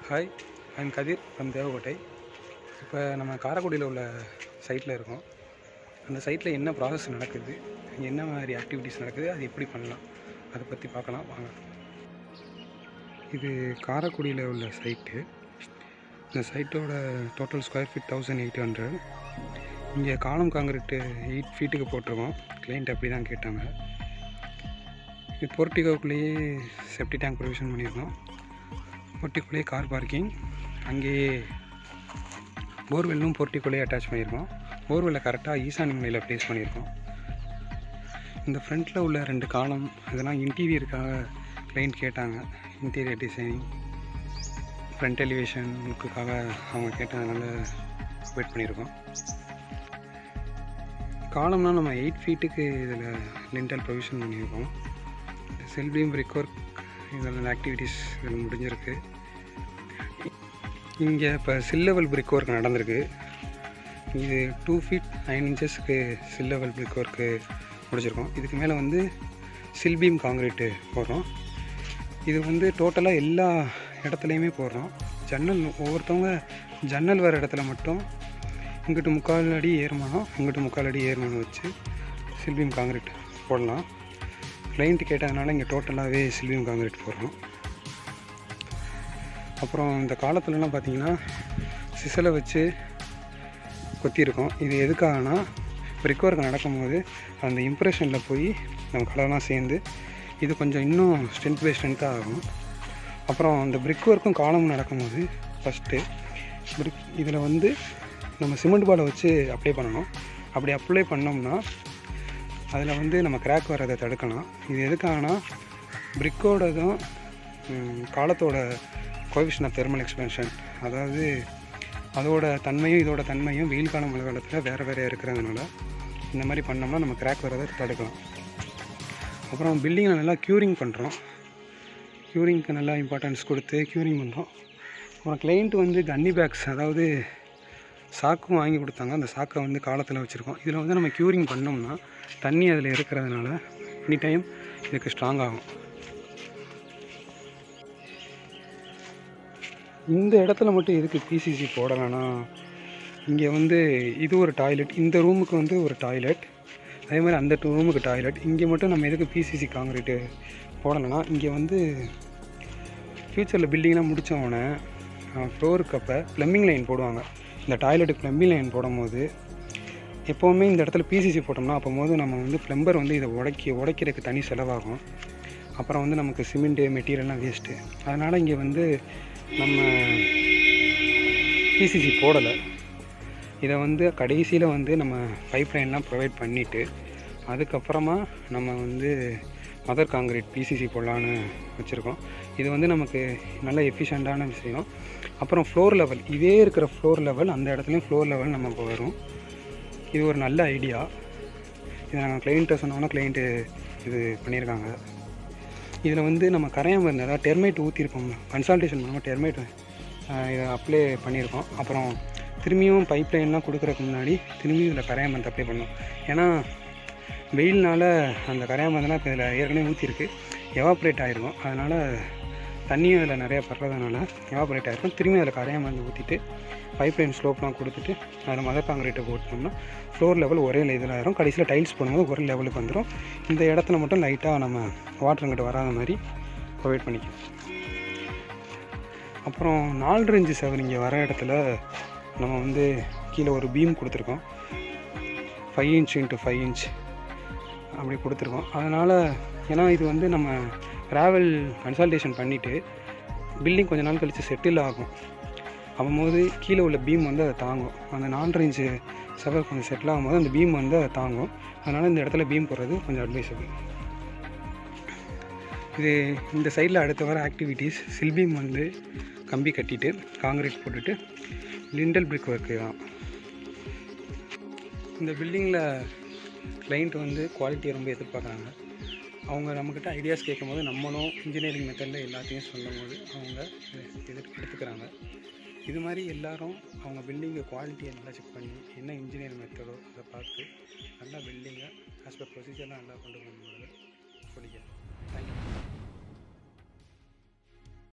hi I'm Kathir from Devakottai இப்போ நம்ம காரைக்குடியில் உள்ள சைட்டில் இருக்கோம் அந்த சைட்டில் என்ன ப்ராசஸ் நடக்குது என்ன மாதிரி ஆக்டிவிட்டீஸ் நடக்குது அது எப்படி பண்ணலாம் அதை பற்றி பார்க்கலாம் வாங்க இது காரைக்குடியில் உள்ள சைட்டு இந்த சைட்டோட total square feet thousand eight hundred இங்கே காலம் காங்கிரீட்டு எயிட் ஃபீட்டுக்கு போட்டிருக்கோம் கிளைண்ட் அப்படி தான் கேட்டாங்க இது போர்ட்டிகோக்குள்ளேயே செப்டி டேங்க் ப்ரொவிஷன் பண்ணியிருக்கோம் போர்ட்டிக்குள்ளேயே கார் பார்க்கிங் அங்கேயே போர்வெல்லும் போர்ட்டிக்குள்ளேயே அட்டாச் பண்ணியிருக்கோம் போர்வெல்லை கரெக்டாக ஈசானி முனையில் ப்ளேஸ் பண்ணியிருக்கோம் இந்த ஃப்ரண்ட்டில் உள்ள ரெண்டு காலம் இதெல்லாம் இன்டீரியருக்காக கிளைண்ட் கேட்டாங்க இன்டீரியர் டிசைனிங் ஃப்ரண்ட் எலிவேஷனுக்காக அவங்க கேட்டதுனால வெயிட் பண்ணியிருக்கோம் காலம்னா நம்ம எயிட் ஃபீட்டுக்கு இதில் லிண்டல் ப்ரொவிஷன் பண்ணியிருக்கோம் செல்பியம் பிரிக் ஒர்க் இதெல்லாம் ஆக்டிவிட்டீஸ் இதில் முடிஞ்சிருக்கு இங்கே இப்போ சில்லவல் பிரிக் ஒர்க் நடந்திருக்கு இது டூ ஃபீட் நைன் இன்ச்சஸ்க்கு சில்லவல் பிரிக் ஒர்க்கு முடிச்சிருக்கோம் இதுக்கு மேலே வந்து சில்பீம் காங்கிரீட்டு போடுறோம் இது வந்து டோட்டலாக எல்லா இடத்துலையுமே போடுறோம் ஜன்னல் ஒவ்வொருத்தவங்க ஜன்னல் வர இடத்துல மட்டும் இங்கிட்டு முக்கால் அடி ஏறுமானம் இங்கிட்டு முக்கால் அடி ஏறுமானம் வச்சு சில்பீம் காங்கிரீட் போடலாம் கிளைண்ட் கேட்டதுனால இங்கே டோட்டலாகவே சில்பீம் காங்கிரீட் போடுறோம் அப்புறம் இந்த காலத்துலலாம் பார்த்தீங்கன்னா சிசலை வச்சு கொத்தியிருக்கோம் இது எதுக்காகனா பிரிக் ஒர்க் நடக்கும்போது அந்த இம்ப்ரெஷனில் போய் நம்ம கலர்லாம் சேர்ந்து இது கொஞ்சம் இன்னும் ஸ்ட்ரென்த் பை ஸ்ட்ரென்த்தாக ஆகும் அப்புறம் அந்த பிரிக் ஒர்க்கும் காலமும் நடக்கும்போது ஃபஸ்ட்டு பிரிக் இதில் வந்து நம்ம சிமெண்ட் பாலை வச்சு அப்ளை பண்ணணும் அப்படி அப்ளை பண்ணோம்னா அதில் வந்து நம்ம கிராக் வர்றதை தடுக்கலாம் இது எதுக்காகனா பிரிக்கோடதும் காலத்தோட கோவிஷன் ஆஃப் தெர்மல் எக்ஸ்பென்ஷன் அதாவது அதோட தன்மையும் இதோட தன்மையும் வெயில் காலம் மழை காலத்தில் வேறு வேறையாக இருக்கிறதுனால இந்த மாதிரி பண்ணோம்னா நம்ம கிராக் வர்றதை தடுக்கலாம் அப்புறம் பில்டிங்கில் நல்லா க்யூரிங் பண்ணுறோம் க்யூரிங்க்கு நல்லா இம்பார்ட்டன்ஸ் கொடுத்து க்யூரிங் பண்ணுறோம் அப்புறம் கிளைண்ட் வந்து கன்னி பேக்ஸ் அதாவது சாக்கும் வாங்கி கொடுத்தாங்க அந்த சாக்கை வந்து காலத்தில் வச்சுருக்கோம் இதில் வந்து நம்ம க்யூரிங் பண்ணோம்னா தண்ணி அதில் இருக்கிறதுனால எனி டைம் இதுக்கு ஸ்ட்ராங் ஆகும் இந்த இடத்துல மட்டும் எதுக்கு பிசிசி போடலைன்னா இங்கே வந்து இது ஒரு டாய்லெட் இந்த ரூமுக்கு வந்து ஒரு டாய்லெட் அதே மாதிரி அந்த ரூமுக்கு டாய்லெட் இங்கே மட்டும் நம்ம எதுக்கு பிசிசி காங்கிரீட்டு போடலைன்னா இங்கே வந்து ஃப்யூச்சரில் பில்டிங்லாம் முடித்தவொடனே ஃப்ளோருக்கு அப்போ ப்ளம்பிங் லைன் போடுவாங்க இந்த டாய்லெட்டுக்கு ப்ளம்பிங் லைன் போடும்போது எப்போவுமே இந்த இடத்துல பிசிசி போட்டோம்னா அப்போ போது நம்ம வந்து ப்ளம்பர் வந்து இதை உடைக்கி உடைக்கிறதுக்கு தனி செலவாகும் அப்புறம் வந்து நமக்கு சிமெண்ட்டு மெட்டீரியல்லாம் வேஸ்ட்டு அதனால் இங்கே வந்து நம்ம பிசிசி போடலை இதை வந்து கடைசியில் வந்து நம்ம பைப் லைன்லாம் ப்ரொவைட் பண்ணிவிட்டு அதுக்கப்புறமா நம்ம வந்து மதர் காங்கிரீட் பிசிசி போடலான்னு வச்சுருக்கோம் இது வந்து நமக்கு நல்ல எஃபிஷியண்ட்டான விஷயம் அப்புறம் ஃப்ளோர் லெவல் இதே இருக்கிற ஃப்ளோர் லெவல் அந்த இடத்துலையும் ஃப்ளோர் லெவல் நமக்கு வரும் இது ஒரு நல்ல ஐடியா இதை நாங்கள் கிளைண்ட்டை சொன்னோன்னா கிளைண்ட்டு இது பண்ணியிருக்காங்க இதில் வந்து நம்ம கரையான் மருந்து அதாவது டெர்மைட் ஊற்றிருப்போம் கன்சல்டேஷன் பண்ணும்போது டெர்மைட் இதை அப்ளை பண்ணியிருக்கோம் அப்புறம் திரும்பியும் பைப் லைன்லாம் கொடுக்குறதுக்கு முன்னாடி திரும்பி இதில் கரையான் மருந்து அப்ளை பண்ணோம் ஏன்னா வெயில்னால் அந்த கரையான் மருந்துலாம் இப்போ இதில் ஏற்கனவே ஊற்றிருக்கு எவாப்ரேட் ஆகிருக்கும் அதனால் தண்ணியும் இதில் நிறையா படுறதுனால எவாப்ரேட் ஆகிருக்கும் திரும்பி அதில் கரையான் மருந்து ஊற்றிட்டு பைப் லைன் ஸ்லோப்லாம் கொடுத்துட்டு அதில் மதர் காங்கிரீட்டை போட்டோம்னா ஃப்ளோர் லெவல் ஒரே இதில் ஆயிரும் கடைசியில் டைல்ஸ் போடும்போது ஒரே லெவலுக்கு வந்துடும் இந்த இடத்துல மட்டும் லைட்டாக நம்ம வாட்டர் இங்கிட்ட வராத மாதிரி ப்ரொவைட் பண்ணிக்கலாம் அப்புறம் நாலு இன்ச்சு செவன் இங்கே வர இடத்துல நம்ம வந்து கீழே ஒரு பீம் கொடுத்துருக்கோம் five inch into five inch அப்படி கொடுத்துருக்கோம் அதனால் ஏன்னா இது வந்து நம்ம ட்ராவல் கன்சல்டேஷன் பண்ணிவிட்டு பில்டிங் கொஞ்ச நாள் கழித்து செட்டில் ஆகும் ஆகும்போது கீழே உள்ள பீம் வந்து அதை தாங்கும் அந்த நாலரை இன்ச்சு செவர் கொஞ்சம் செட்டில் ஆகும்போது அந்த பீம் வந்து அதை தாங்கும் அதனால் இந்த இடத்துல பீம் போடுறது கொஞ்சம் அட்வைசபிள் இது இந்த சைடில் அடுத்த வர ஆக்டிவிட்டீஸ் சில்பீம் வந்து கம்பி கட்டிட்டு காங்கிரீட் போட்டுட்டு லிண்டல் பிரிக் ஒர்க்கு தான் இந்த பில்டிங்கில் கிளைண்ட் வந்து குவாலிட்டியை ரொம்ப எதிர்பார்க்குறாங்க அவங்க நம்மக்கிட்ட ஐடியாஸ் கேட்கும்போது நம்மளும் இன்ஜினியரிங் மெத்தடில் எல்லாத்தையும் சொல்லும்போது அவங்க எதிர் எடுத்துக்கிறாங்க இது மாதிரி எல்லாரும் அவங்க பில்டிங்கை குவாலிட்டியை நல்லா செக் பண்ணி என்ன இன்ஜினியரிங் மெத்தடோ அதை பார்த்து நல்லா பில்டிங்கை ஆஸ் பர் ப்ரொசீஜர்லாம் நல்லா கொண்டு போகணும்